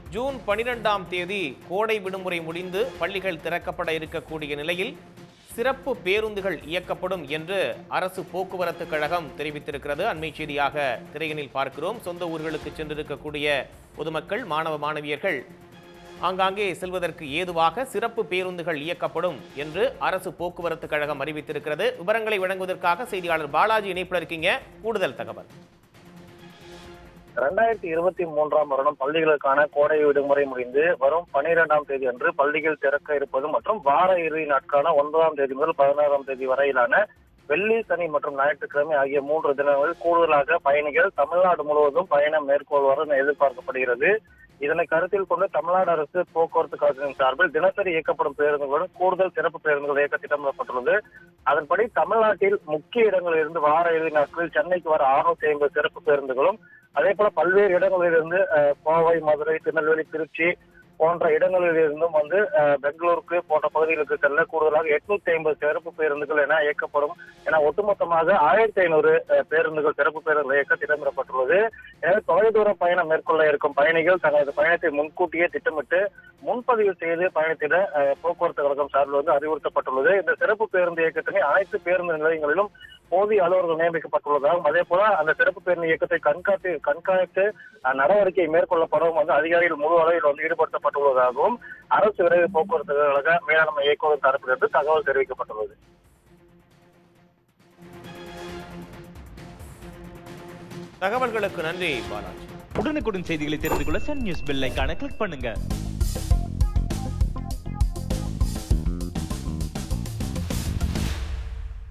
June பனிரெண்டாம் தேதி கோடை விடுமுறை முடிந்து பள்ளிகள் திறக்கப்பட இருக்கக்கூடிய நிலையில் சிறப்பு பேருந்துகள் இயக்கப்படும் என்று அரசு போக்குவரத்து கழகம் தெரிவித்திருக்கிறது அண்மை செய்தியாக திரையனில் பார்க்கிறோம் சொந்த ஊர்களுக்கு சென்றிருக்கக்கூடிய பொதுமக்கள் மாணவ மாணவியர்கள் ஆங்காங்கே செல்வதற்கு ஏதுவாக சிறப்பு பேருந்துகள் இயக்கப்படும் என்று அரசு போக்குவரத்து கழகம் அறிவித்திருக்கிறது விவரங்களை வழங்குவதற்காக செய்தியாளர் பாலாஜி இணைப்பில் இருக்கீங்க கூடுதல் தகவல் ரெண்டாயிரத்தி இருபத்தி மூன்றாம் வருடம் பள்ளிகளுக்கான கோடை விடுமுறை முடிந்து வரும் பனிரெண்டாம் தேதி அன்று பள்ளிகள் திறக்க இருப்பது மற்றும் வார இறுதி நாட்கான ஒன்பதாம் தேதி முதல் பதினாறாம் தேதி வரையிலான வெள்ளி சனி மற்றும் ஞாயிற்றுக்கிழமை ஆகிய மூன்று தினங்களில் கூடுதலாக பயணிகள் தமிழ்நாடு முழுவதும் பயணம் மேற்கொள்வார் என எதிர்பார்க்கப்படுகிறது இதனை கருத்தில் கொண்டு தமிழ்நாடு அரசு போக்குவரத்து கழகத்தின் சார்பில் தினசரி இயக்கப்படும் பேருந்துகளுடன் கூடுதல் சிறப்பு பேருந்துகள் இயக்க திட்டமிடப்பட்டுள்ளது அதன்படி தமிழ்நாட்டில் முக்கிய இடங்களில் இருந்து வார இறுதி நாட்களில் சென்னைக்கு வர அறுநூத்தி ஐம்பது சிறப்பு பேருந்துகளும் அதே போல பல்வேறு இடங்களிலிருந்து அஹ், கோவை மதுரை திருநெல்வேலி திருச்சி போன்ற இடங்களில் இருந்தும் வந்து அஹ், பெங்களூருக்கு போன்ற பகுதிகளுக்கு செல்ல கூடுதலாக எட்நூத்தி ஐம்பது சிறப்பு பேருந்துகள் என இயக்கப்படும் என ஒட்டுமொத்தமாக ஆயிரத்தி ஐநூறு பேருந்துகள் சிறப்பு பேருந்துகள் இயக்க திட்டமிடப்பட்டுள்ளது எனவே தொலைதூர பயணம் மேற்கொள்ள இருக்கும் பயணிகள் தங்களது பயணத்தை முன்கூட்டியே திட்டமிட்டு முன்பதிவு செய்து பயணத்திட அஹ், போக்குவரத்து கழகம் சார்பில் வந்து அறிவுறுத்தப்பட்டுள்ளது இந்த சிறப்பு பேருந்து இயக்கத்தினை அனைத்து பேருந்து நிலையங்களிலும் போதிய அலுவலர்கள் நியமிக்கப்பட்டுள்ளதாகவும் அதே போல அந்த சிறப்பு பேருந்து இயக்கத்தை கண்காட்டு கண்காணித்து அஹ், நடவடிக்கை மேற்கொள்ளப்படவும் வந்து அதிகாரிகள் முழு அளவில் வந்து ஈடுபடுத்தப்பட்டுள்ளதாகவும் அரசு விரைவு போக்குவரத்து கழக மேலாண்மை இயக்குநர் தரப்பிலிருந்து தகவல் தெரிவிக்கப்பட்டுள்ளது தகவல்களுக்கு நன்றி பாலாஜி உடனுக்குடன் செய்திகளை தெரிந்து கொள்ள சன் நியூஸ் பெல் ஐகானை கிளிக் பண்ணுங்க